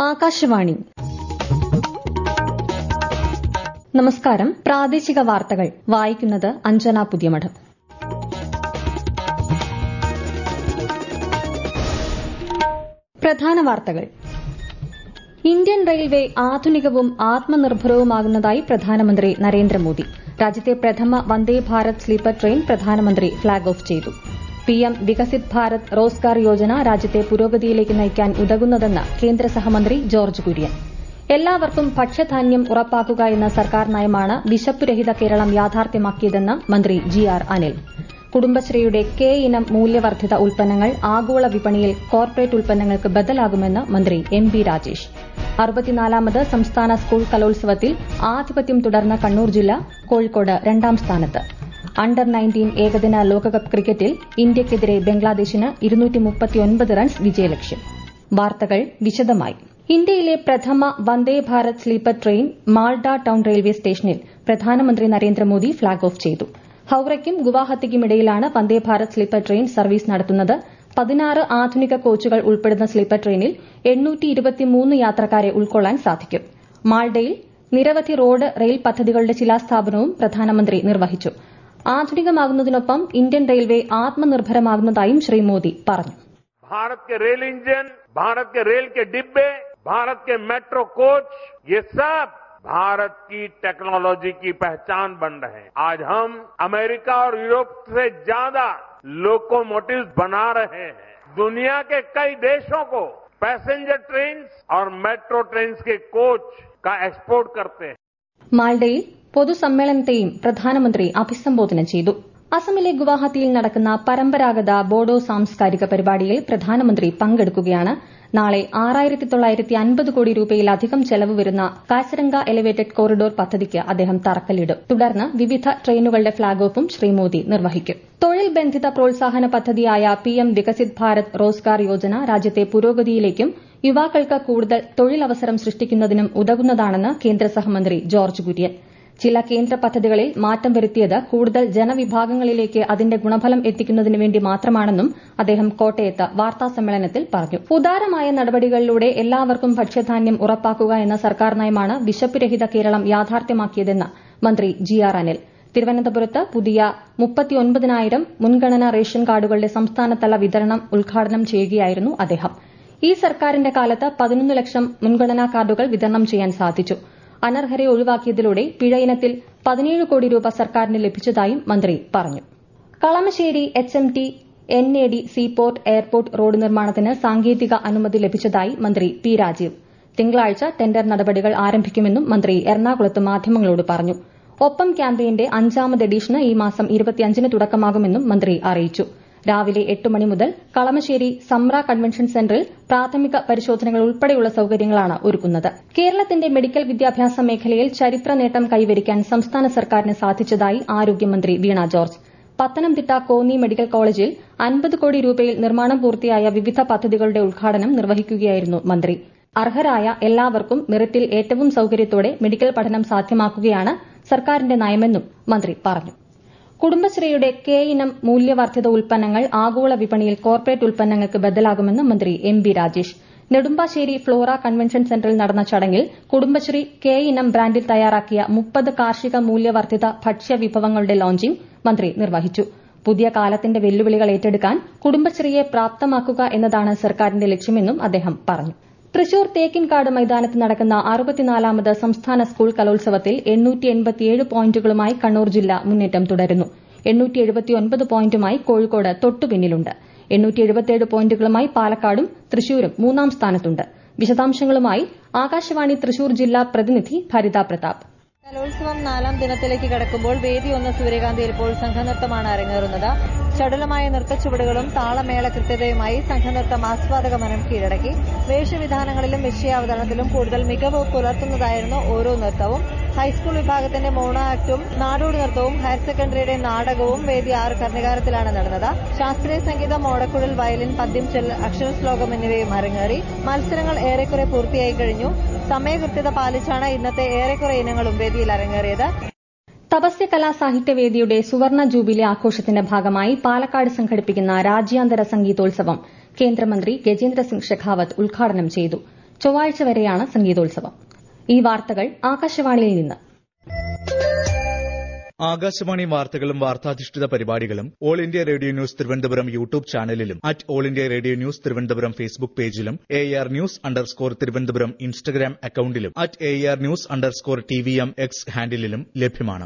ആകാശവാണി നമസ്കാരം പ്രാദേശിക വാർത്തകൾ വായിക്കുന്നത് അഞ്ജന പുതിയമഠം പ്രധാന വാർത്തകൾ ഇന്ത്യൻ റെയിൽവേ ആധുനികവും ആത്മനിർഭരവുമാകുന്നതായി പ്രധാനമന്ത്രി നരേന്ദ്രമോദി രാജ്യത്തെ പ്രഥമ വന്ദേ ഭാരത് സ്ലീപ്പർ ട്രെയിൻ പ്രധാനമന്ത്രി ഫ്ളാഗ് ഓഫ് ചെയ്തു പിഎം വികസിത് ഭാരത് റോസ്ഗാർ യോജന രാജ്യത്തെ പുരോഗതിയിലേക്ക് നയിക്കാൻ ഉതകുന്നതെന്ന് കേന്ദ്ര സഹമന്ത്രി ജോർജ് കുര്യൻ എല്ലാവർക്കും ഭക്ഷ്യധാന്യം ഉറപ്പാക്കുക എന്ന സർക്കാർ നയമാണ് വിശപ്പുരഹിത കേരളം യാഥാർത്ഥ്യമാക്കിയതെന്ന് മന്ത്രി ജി ആർ അനിൽ കുടുംബശ്രീയുടെ കെ ഇനം മൂല്യവർദ്ധിത ഉൽപ്പന്നങ്ങൾ ആഗോള വിപണിയിൽ കോർപ്പറേറ്റ് ഉൽപ്പന്നങ്ങൾക്ക് ബദലാകുമെന്ന് മന്ത്രി എം ബി രാജേഷ് അറുപത്തിനാലാമത് സംസ്ഥാന സ്കൂൾ കലോത്സവത്തിൽ ആധിപത്യം തുടർന്ന കണ്ണൂർ ജില്ല കോഴിക്കോട് രണ്ടാം സ്ഥാനത്ത് അണ്ടർ നയൻറ്റീൻ ഏകദിന ലോകകപ്പ് ക്രിക്കറ്റിൽ ഇന്ത്യയ്ക്കെതിരെ ബംഗ്ലാദേശിന് റൺസ് വിജയലക്ഷ്യം വാർത്തകൾ വിശദമായി ഇന്ത്യയിലെ പ്രഥമ വന്ദേ Bharat sleeper train Malda town railway സ്റ്റേഷനിൽ പ്രധാനമന്ത്രി നരേന്ദ്രമോദി ഫ്ളാഗ് ഓഫ് ചെയ്തു ഹൌറയ്ക്കും ഗുവാഹത്തിക്കുമിടയിലാണ് വന്ദേ ഭാരത് സ്ലീപ്പർ ട്രെയിൻ സർവീസ് നടത്തുന്നത് പതിനാറ് ആധുനിക കോച്ചുകൾ ഉൾപ്പെടുന്ന സ്ലീപ്പർ ട്രെയിനിൽ യാത്രക്കാരെ ഉൾക്കൊള്ളാൻ സാധിക്കും മാൾഡയിൽ നിരവധി റോഡ് റെയിൽ പദ്ധതികളുടെ ശിലാസ്ഥാപനവും പ്രധാനമന്ത്രി നിർവഹിച്ചു ആധുനികമാകുന്നതിനൊപ്പം ഇന്ത്യൻ റെയിൽവേ ആത്മനിർഭരമാകുന്നതായും ശ്രീ മോദി പറഞ്ഞു भारत के रेल इंजन भारत के रेल के डिब्बे भारत के मेट्रो कोच ये सब भारत की टेक्नोलॉजी की पहचान बन रहे हैं आज हम अमेरिका और यूरोप से ज्यादा लोकोमोटिव्स बना रहे हैं दुनिया के कई देशों को पैसेंजर ट्रेन और मेट्रो ट्रेन के कोच का एक्सपोर्ट करते हैं മാൾഡയിൽ പൊതുസമ്മേളനത്തെയും പ്രധാനമന്ത്രി അഭിസംബോധന ചെയ്തു അസമിലെ ഗുവാഹത്തിയിൽ നടക്കുന്ന പരമ്പരാഗത ബോഡോ സാംസ്കാരിക പരിപാടിയിൽ പ്രധാനമന്ത്രി പങ്കെടുക്കുകയാണ് നാളെ ആറായിരത്തി തൊള്ളായിരത്തി അൻപത് കോടി രൂപയിലധികം ചെലവ് വരുന്ന കാസരംഗ എലിവേറ്റഡ് കോറിഡോർ പദ്ധതിക്ക് അദ്ദേഹം തറക്കല്ലിടും തുടർന്ന് വിവിധ ട്രെയിനുകളുടെ ഫ്ളാഗ് ഓഫും ശ്രീ മോദി നിർവഹിക്കും തൊഴിൽ ബന്ധിത പ്രോത്സാഹന പദ്ധതിയായ പിഎം വികസിത് ഭാരത് റോസ്ഗാർ യോജന രാജ്യത്തെ പുരോഗതിയിലേക്കും യുവാക്കൾക്ക് കൂടുതൽ തൊഴിലവസരം സൃഷ്ടിക്കുന്നതിനും ഉതകുന്നതാണെന്ന് കേന്ദ്ര സഹമന്ത്രി ജോർജ് കുര്യൻ ചില കേന്ദ്ര പദ്ധതികളിൽ മാറ്റം വരുത്തിയത് കൂടുതൽ ജനവിഭാഗങ്ങളിലേക്ക് അതിന്റെ ഗുണഫലം എത്തിക്കുന്നതിന് വേണ്ടി മാത്രമാണെന്നും അദ്ദേഹം കോട്ടയത്ത് വാർത്താസമ്മേളനത്തിൽ പറഞ്ഞു ഉദാരമായ നടപടികളിലൂടെ എല്ലാവർക്കും ഭക്ഷ്യധാന്യം ഉറപ്പാക്കുക എന്ന സർക്കാർ നയമാണ് വിശപ്പുരഹിത കേരളം യാഥാർത്ഥ്യമാക്കിയതെന്ന് മന്ത്രി ജി ആർ അനിൽ തിരുവനന്തപുരത്ത് പുതിയ മുപ്പത്തിയൊൻപതിനായിരം മുൻഗണനാ റേഷൻ കാർഡുകളുടെ സംസ്ഥാനതല വിതരണം ഉദ്ഘാടനം ചെയ്യുകയായിരുന്നു അദ്ദേഹം ഈ സർക്കാരിന്റെ കാലത്ത് പതിനൊന്ന് ലക്ഷം മുൻഗണനാ കാർഡുകൾ വിതരണം ചെയ്യാൻ സാധിച്ചു അനർഹരെ ഒഴിവാക്കിയതിലൂടെ പിഴ ഇനത്തിൽ പതിനേഴ് കോടി രൂപ സർക്കാരിന് ലഭിച്ചതായും മന്ത്രി പറഞ്ഞു Kalamassery H M T N A D seaport airport road നിർമ്മാണത്തിന് സാങ്കേതിക അനുമതി ലഭിച്ചതായി മന്ത്രി പി രാജീവ് തിങ്കളാഴ്ച ടെൻഡർ നടപടികൾ ആരംഭിക്കുമെന്നും മന്ത്രി എറണാകുളത്ത് മാധ്യമങ്ങളോട് പറഞ്ഞു ഒപ്പം ക്യാമ്പയിന്റെ അഞ്ചാമത് എഡിഷന് ഈ മാസം ഇരുപത്തിയഞ്ചിന് തുടക്കമാകുമെന്നും മന്ത്രി അറിയിച്ചു രാവിലെ എട്ട് മണി മുതൽ കളമശ്ശേരി സംറ കൺവെൻഷൻ സെന്ററിൽ പ്രാഥമിക പരിശോധനകൾ ഉൾപ്പെടെയുള്ള സൌകര്യങ്ങളാണ് ഒരുക്കുന്നത് കേരളത്തിന്റെ മെഡിക്കൽ വിദ്യാഭ്യാസ മേഖലയിൽ ചരിത്ര നേട്ടം കൈവരിക്കാൻ സംസ്ഥാന സർക്കാരിന് സാധിച്ചതായി ആരോഗ്യമന്ത്രി വീണ ജോർജ് പത്തനംതിട്ട കോന്നി മെഡിക്കൽ കോളേജിൽ അൻപത് കോടി രൂപയിൽ നിർമ്മാണം പൂർത്തിയായ വിവിധ പദ്ധതികളുടെ ഉദ്ഘാടനം നിർവഹിക്കുകയായിരുന്നു മന്ത്രി അർഹരായ എല്ലാവർക്കും മെറിറ്റിൽ ഏറ്റവും സൌകര്യത്തോടെ മെഡിക്കൽ പഠനം സാധ്യമാക്കുകയാണ് സർക്കാരിന്റെ നയമെന്നും മന്ത്രി പറഞ്ഞു കുടുംബശ്രീയുടെ കെ ഇനം മൂല്യവർദ്ധിത ഉൽപ്പന്നങ്ങൾ ആഗോള വിപണിയിൽ കോർപ്പറേറ്റ് ഉൽപ്പന്നങ്ങൾക്ക് ബദലാകുമെന്ന് മന്ത്രി M B Rajesh Nedumbassery Flora convention സെന്ററിൽ നടന്ന ചടങ്ങിൽ കുടുംബശ്രീ കെ ഇനം ബ്രാൻഡിൽ തയ്യാറാക്കിയ മുപ്പത് കാർഷിക മൂല്യവർദ്ധിത ഭക്ഷ്യ വിഭവങ്ങളുടെ ലോഞ്ചിംഗ് മന്ത്രി നിർവഹിച്ചു പുതിയ കാലത്തിന്റെ വെല്ലുവിളികൾ ഏറ്റെടുക്കാൻ കുടുംബശ്രീയെ പ്രാപ്തമാക്കുക എന്നതാണ് സർക്കാരിന്റെ ലക്ഷ്യമെന്നും അദ്ദേഹം പറഞ്ഞു തൃശൂർ തേക്കിൻകാട് മൈതാനത്ത് നടക്കുന്ന അറുപത്തിനാലാമത് സംസ്ഥാന സ്കൂൾ കലോത്സവത്തിൽ പോയിന്റുകളുമായി കണ്ണൂർ ജില്ല മുന്നേറ്റം തുടരുന്നു പോയിന്റുമായി കോഴിക്കോട് തൊട്ടുപിന്നിലുണ്ട് പോയിന്റുകളുമായി പാലക്കാടും തൃശൂരും മൂന്നാം സ്ഥാനത്തുണ്ട് വിശദാംശങ്ങളുമായി ആകാശവാണി തൃശൂർ ജില്ലാ പ്രതിനിധി ഭരിത പ്രതാപ് കലോത്സവം നാലാം ദിനത്തിലേക്ക് കടക്കുമ്പോൾ വേദി ഒന്ന് സൂര്യകാന്തിയിൽ ഇപ്പോൾ സംഘനൃത്തമാണ് അരങ്ങേറുന്നത് ചടുലമായ നൃത്തച്ചുവടുകളും താളമേള കൃത്യതയുമായി സംഘനൃത്തം ആസ്വാദക മനം കീഴടക്കി വേഷവിധാനങ്ങളിലും വിഷയാവതരണത്തിലും കൂടുതൽ മികവ് പുലർത്തുന്നതായിരുന്നു ഓരോ നൃത്തവും ഹൈസ്കൂൾ വിഭാഗത്തിന്റെ മോണോ ആക്ടും നാടോടി നൃത്തവും ഹയർ സെക്കൻഡറിയുടെ നാടകവും വേദി ആറ് കർണികാരത്തിലാണ് നടന്നത് ശാസ്ത്രീയ സംഗീതം ഓടക്കുഴൽ വയലിൻ പദ്യം ചെല്ല് അക്ഷരശ്ലോകം എന്നിവയും അരങ്ങേറി മത്സരങ്ങൾ ഏറെക്കുറെ പൂർത്തിയായി കഴിഞ്ഞു സമയകൃത്യത പാലിച്ചാണ് ഇന്നത്തെ ഏറെക്കുറെ ഇനങ്ങളും വേദിയിൽ അരങ്ങേറിയത് തപസ്യ കലാ സാഹിത്യവേദിയുടെ സുവർണ ജൂബിലി ആഘോഷത്തിന്റെ ഭാഗമായി പാലക്കാട് സംഘടിപ്പിക്കുന്ന രാജ്യാന്തര സംഗീതോത്സവം കേന്ദ്രമന്ത്രി ഗജേന്ദ്ര സിംഗ് ഷെഖാവത്ത് ഉദ്ഘാടനം ചെയ്തു ചൊവ്വാഴ്ച വരെയാണ് സംഗീതോത്സവം ഈ വാർത്തകൾ ആകാശവാണിയിൽ നിന്ന് ആകാശവാണി വാർത്തകളും വാർത്താധിഷ്ഠിത പരിപാടികളും All India Radio news Thiruvananthapuram YouTube ചാനലിലും at All India Radio news Thiruvananthapuram Facebook പേജിലും A R news underscore Thiruvananthapuram Instagram അക്കൌണ്ടിലും at A R news underscore T V M X ഹാൻഡിലും ലഭ്യമാണ്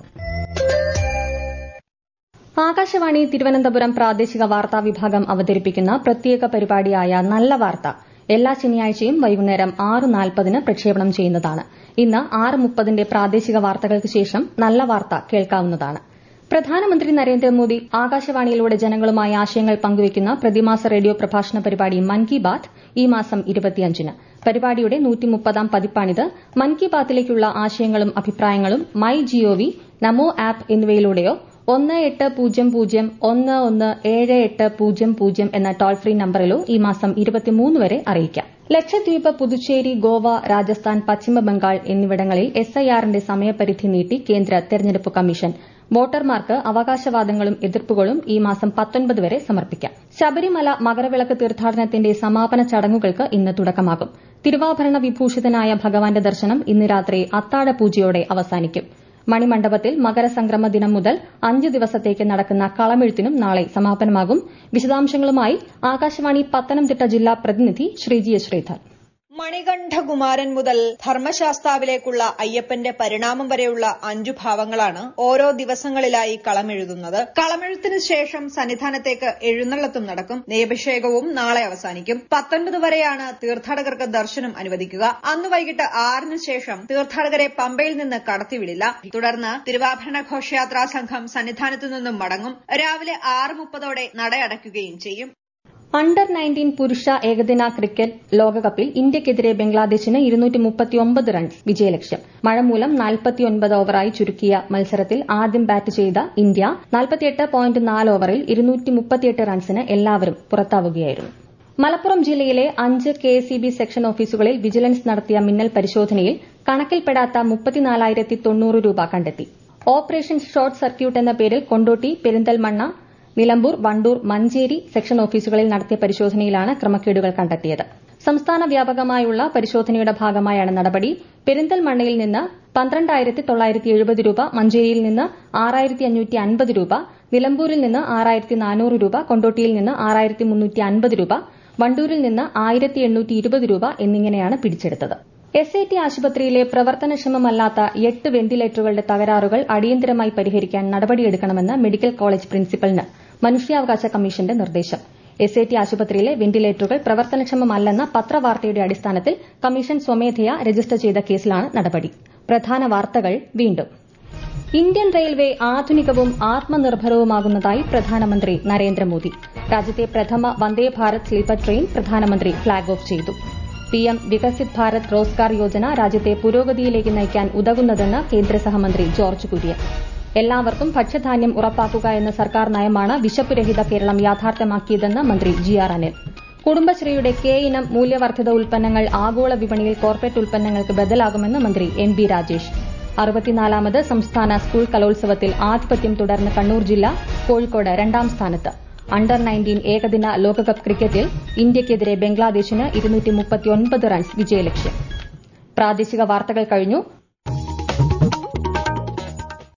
ആകാശവാണി തിരുവനന്തപുരം പ്രാദേശിക വാർത്താ വിഭാഗം അവതരിപ്പിക്കുന്ന പ്രത്യേക പരിപാടിയായ നല്ല വാർത്ത എല്ലാ ശനിയാഴ്ചയും വൈകുന്നേരം ആറ് നാൽപ്പതിന് പ്രക്ഷേപണം ചെയ്യുന്നതാണ് ഇന്ന് ആറ് മുപ്പതിന്റെ പ്രാദേശിക വാർത്തകൾക്ക് ശേഷം നല്ല വാർത്ത കേൾക്കാവുന്നതാണ് പ്രധാനമന്ത്രി നരേന്ദ്രമോദി ആകാശവാണിയിലൂടെ ജനങ്ങളുമായി ആശയങ്ങൾ പങ്കുവയ്ക്കുന്ന പ്രതിമാസ റേഡിയോ പ്രഭാഷണ പരിപാടി മൻ കി ബാത് ഈ മാസം ഇരുപത്തിയഞ്ചിന് പരിപാടിയുടെ നൂറ്റിമുപ്പതാം പതിപ്പാണിത് മൻ കി ബാത്തിലേക്കുള്ള ആശയങ്ങളും അഭിപ്രായങ്ങളും മൈ ജിഒവി നമോ ആപ്പ് എന്നിവയിലൂടെയോ ഒന്ന് എട്ട് പൂജ്യം പൂജ്യം ഒന്ന് ഒന്ന് ഏഴ് എട്ട് പൂജ്യം പൂജ്യം എന്ന ടോൾ ഫ്രീ നമ്പറിലോ ഈ മാസം ഇരുപത്തിമൂന്ന് വരെ അറിയിക്കാം ലക്ഷദ്വീപ് പുതുച്ചേരി ഗോവ രാജസ്ഥാൻ പശ്ചിമബംഗാൾ എന്നിവിടങ്ങളിൽ എസ്ഐആറിന്റെ സമയപരിധി നീട്ടി കേന്ദ്ര തെരഞ്ഞെടുപ്പ് കമ്മീഷൻ വോട്ടർമാർക്ക് അവകാശവാദങ്ങളും എതിർപ്പുകളും ഈ മാസം പത്തൊൻപത് വരെ സമർപ്പിക്കാം ശബരിമല മകരവിളക്ക് തീർത്ഥാടനത്തിന്റെ സമാപന ചടങ്ങുകൾക്ക് ഇന്ന് തുടക്കമാകും തിരുവാഭരണ വിഭൂഷിതനായ ഭഗവാന്റെ ദർശനം ഇന്ന് രാത്രി അത്താഴ പൂജയോടെ അവസാനിക്കും മണിമണ്ഡപത്തിൽ മകരസംക്രമ ദിനം മുതൽ അഞ്ച് ദിവസത്തേക്ക് നടക്കുന്ന കളമെഴുത്തിനും നാളെ സമാപനമാകും വിശദാംശങ്ങളുമായി ആകാശവാണി പത്തനംതിട്ട ജില്ലാ പ്രതിനിധി ശ്രീജി ശ്രീധർ മണികണ്ഠകുമാരൻ മുതൽ ധർമ്മശാസ്താവിലേക്കുള്ള അയ്യപ്പന്റെ പരിണാമം വരെയുള്ള അഞ്ചു ഭാവങ്ങളാണ് ഓരോ ദിവസങ്ങളിലായി കളമെഴുതുന്നത് കളമെഴുത്തിന് ശേഷം സന്നിധാനത്തേക്ക് എഴുന്നള്ളത്തും നടക്കും നെയ്യഭിഷേകവും നാളെ അവസാനിക്കും പത്തൊൻപത് വരെയാണ് തീർത്ഥാടകർക്ക് ദർശനം അനുവദിക്കുക അന്ന് വൈകിട്ട് ആറിന് ശേഷം തീർത്ഥാടകരെ പമ്പയിൽ നിന്ന് കടത്തിവിടില്ല തുടർന്ന് തിരുവാഭരണ ഘോഷയാത്രാ സംഘം സന്നിധാനത്തു നിന്നും മടങ്ങും രാവിലെ ആറ് മുപ്പതോടെ നടയടയ്ക്കുകയും ചെയ്യും അണ്ടർ നയൻറ്റീൻ പുരുഷ ഏകദിന ക്രിക്കറ്റ് ലോകകപ്പിൽ ഇന്ത്യയ്ക്കെതിരെ ബംഗ്ലാദേശിന് റൺസ് വിജയലക്ഷ്യം മഴ മൂലം നാൽപ്പത്തിയൊൻപത് ഓവറായി ചുരുക്കിയ മത്സരത്തിൽ ആദ്യം ബാറ്റ് ചെയ്ത ഇന്ത്യ ഓവറിൽ റൺസിന് എല്ലാവരും പുറത്താവുകയായിരുന്നു മലപ്പുറം ജില്ലയിലെ അഞ്ച് K S E B section ഓഫീസുകളിൽ വിജിലൻസ് നടത്തിയ മിന്നൽ പരിശോധനയിൽ കണക്കിൽപ്പെടാത്ത മുപ്പത്തിനാലായിരത്തി തൊണ്ണൂറ് രൂപ കണ്ടെത്തി ഓപ്പറേഷൻ ഷോർട്ട് സർക്യൂട്ട് എന്ന പേരിൽ കൊണ്ടോട്ടി പെരിന്തൽമണ്ണ നിലമ്പൂർ വണ്ടൂർ മഞ്ചേരി സെക്ഷൻ ഓഫീസുകളിൽ നടത്തിയ പരിശോധനയിലാണ് ക്രമക്കേടുകൾ കണ്ടെത്തിയത് സംസ്ഥാന വ്യാപകമായുള്ള പരിശോധനയുടെ ഭാഗമായാണ് നടപടി പെരിന്തൽമണ്ണയിൽ നിന്ന് പന്ത്രണ്ടായിരത്തി തൊള്ളായിരത്തി എഴുപത് രൂപ മഞ്ചേരിയിൽ നിന്ന് ആറായിരത്തി അഞ്ഞൂറ്റി അൻപത് രൂപ നിലമ്പൂരിൽ നിന്ന് ആറായിരത്തി നാനൂറ് രൂപ കൊണ്ടോട്ടിയിൽ നിന്ന് ആറായിരത്തി മുന്നൂറ്റി അൻപത് രൂപ വണ്ടൂരിൽ നിന്ന് ആയിരത്തി എണ്ണൂറ്റി ഇരുപത് രൂപ എന്നിങ്ങനെയാണ് പിടിച്ചെടുത്തത് എസ് ഐ ടി ആശുപത്രിയിലെ പ്രവർത്തനക്ഷമമല്ലാത്ത എട്ട് വെന്റിലേറ്ററുകളുടെ തകരാറുകൾ അടിയന്തരമായി പരിഹരിക്കാൻ നടപടിയെടുക്കണമെന്ന് മെഡിക്കൽ കോളേജ് പ്രിൻസിപ്പലിന് മനുഷ്യാവകാശ കമ്മീഷന്റെ നിർദ്ദേശം എസ് ഐ ടി ആശുപത്രിയിലെ വെന്റിലേറ്ററുകൾ പ്രവർത്തനക്ഷമമല്ലെന്ന പത്രവാർത്തയുടെ അടിസ്ഥാനത്തിൽ കമ്മീഷൻ സ്വമേധയാ രജിസ്റ്റർ ചെയ്ത കേസിലാണ് നടപടി പ്രധാന വാർത്തകൾ വീണ്ടും ഇന്ത്യൻ റെയിൽവേ ആധുനികവും ആത്മനിർഭരവുമാകുന്നതായി പ്രധാനമന്ത്രി നരേന്ദ്രമോദി രാജ്യത്തെ പ്രഥമ വന്ദേ ഭാരത് സ്ലീപ്പർ ട്രെയിൻ പ്രധാനമന്ത്രി ഫ്ളാഗ് ഓഫ് ചെയ്തു പിഎം വികസിത് ഭാരത് റോസ്ഗാർ യോജന രാജ്യത്തെ പുരോഗതിയിലേക്ക് നയിക്കാൻ ഉതകുന്നതെന്ന് കേന്ദ്ര സഹമന്ത്രി ജോർജ് കുര്യൻ എല്ലാവർക്കും ഭക്ഷ്യധാന്യം ഉറപ്പാക്കുക എന്ന സർക്കാർ നയമാണ് വിശപ്പുരഹിത കേരളം യാഥാർത്ഥ്യമാക്കിയതെന്ന് മന്ത്രി ജി ആർ അനിൽ കുടുംബശ്രീയുടെ കെ ഇനം മൂല്യവർദ്ധിത ഉൽപ്പന്നങ്ങൾ ആഗോള വിപണിയിൽ കോർപ്പറേറ്റ് ഉൽപ്പന്നങ്ങൾക്ക് ബദലാകുമെന്ന് മന്ത്രി എം ബി രാജേഷ് അറുപത്തിനാലാമത് സംസ്ഥാന സ്കൂൾ കലോത്സവത്തിൽ ആധിപത്യം തുടർന്ന് കണ്ണൂർ ജില്ല കോഴിക്കോട് രണ്ടാം സ്ഥാനത്ത് അണ്ടർ നയൻറ്റീൻ ഏകദിന ലോകകപ്പ് ക്രിക്കറ്റിൽ ഇന്ത്യയ്ക്കെതിരെ ബംഗ്ലാദേശിന് റൺസ് വിജയലക്ഷ്യം പ്രാദേശിക വാർത്തകൾ കഴിഞ്ഞു